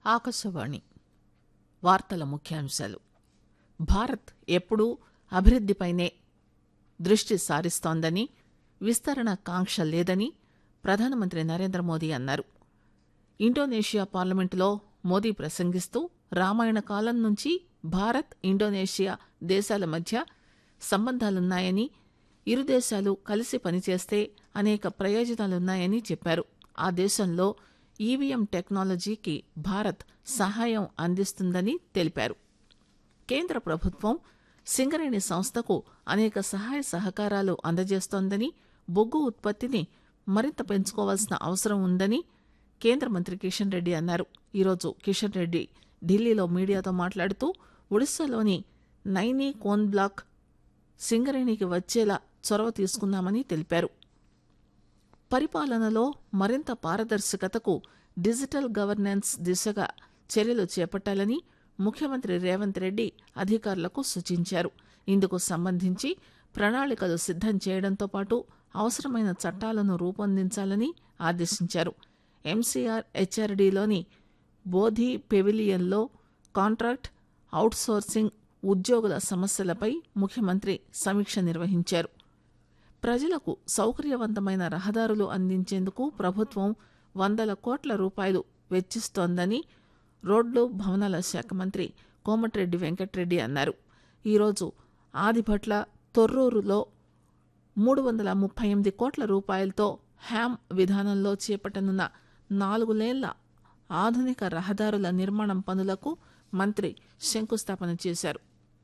ఆకాశవాణి వార్తల ముఖ్యాంశాలు భారత్ ఎప్పుడూ అభివృద్దిపైనే దృష్టి సారిస్తోందని విస్తరణ కాంక్ష లేదని ప్రధానమంత్రి నరేంద్ర మోదీ అన్నారు ఇండోనేషియా పార్లమెంటులో మోదీ ప్రసంగిస్తూ రామాయణ కాలం నుంచి భారత్ ఇండోనేషియా దేశాల మధ్య సంబంధాలున్నాయని ఇరు దేశాలు కలిసి పనిచేస్తే అనేక ప్రయోజనాలున్నాయని చెప్పారు ఆ దేశంలో ఈవీఎం టెక్నాలజీకి భారత్ సహాయం అందిస్తుందని తెలిపారు కేంద్ర ప్రభుత్వం సింగరేణి సంస్థకు అనేక సహాయ సహకారాలు అందజేస్తోందని బొగ్గు ఉత్పత్తిని మరింత పెంచుకోవాల్సిన అవసరం ఉందని కేంద్ర మంత్రి కిషన్ రెడ్డి అన్నారు ఈరోజు కిషన్ రెడ్డి ఢిల్లీలో మీడియాతో మాట్లాడుతూ ఒడిశాలోని నైనీ కోన్ బ్లాక్ సింగరేణికి వచ్చేలా చొరవ తీసుకున్నామని తెలిపారు పరిపాలనలో మరింత పారదర్శకతకు డిజిటల్ గవర్నెన్స్ దిశగా చర్యలు చేపట్టాలని ముఖ్యమంత్రి రేవంత్ రెడ్డి అధికారులకు సూచించారు ఇందుకు సంబంధించి ప్రణాళికలు సిద్దం చేయడంతో పాటు అవసరమైన చట్టాలను రూపొందించాలని ఆదేశించారు ఎంసీఆర్ హెచ్ఆర్డీలోని బోధి పెవిలియన్లో కాంట్రాక్ట్ అవుట్సోర్సింగ్ ఉద్యోగుల సమస్యలపై ముఖ్యమంత్రి సమీక్ష నిర్వహించారు ప్రజలకు సౌకర్యవంతమైన రహదారులు అందించేందుకు ప్రభుత్వం వందల కోట్ల రూపాయలు వెచ్చిస్తోందని రోడ్లు భవనాల శాఖ మంత్రి కోమటిరెడ్డి వెంకటరెడ్డి అన్నారు ఈరోజు ఆదిభట్ల తొర్రూరులో మూడు వందల ముప్పై ఎనిమిది కోట్ల రూపాయలతో హ్యామ్ విధానంలో చేపట్టనున్న నాలుగు లేన్ల ఆధునిక రహదారుల నిర్మాణం పనులకు మంత్రి శంకుస్థాపన చేశారు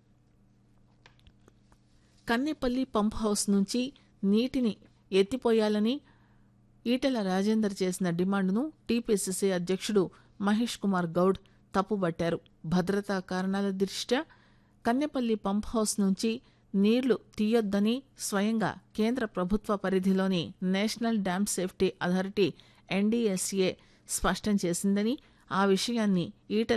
కన్నెపల్లి పంప్ హౌస్ నుంచి నీటిని ఎత్తిపోయాలని ఈటెల రాజేందర్ చేసిన డిమాండ్ను టీపీసీసీ అధ్యక్షుడు మహేష్ కుమార్ గౌడ్ తప్పుబట్టారు భద్రతా కారణాల దృష్ట్యా కన్నెపల్లి పంప్ హౌస్ నుంచి నీళ్లు తీయొద్దని స్వయంగా కేంద్ర ప్రభుత్వ పరిధిలోని national dam safety authority NDSA స్పష్టం చేసిందని ఆ విషయాన్ని ఈటెల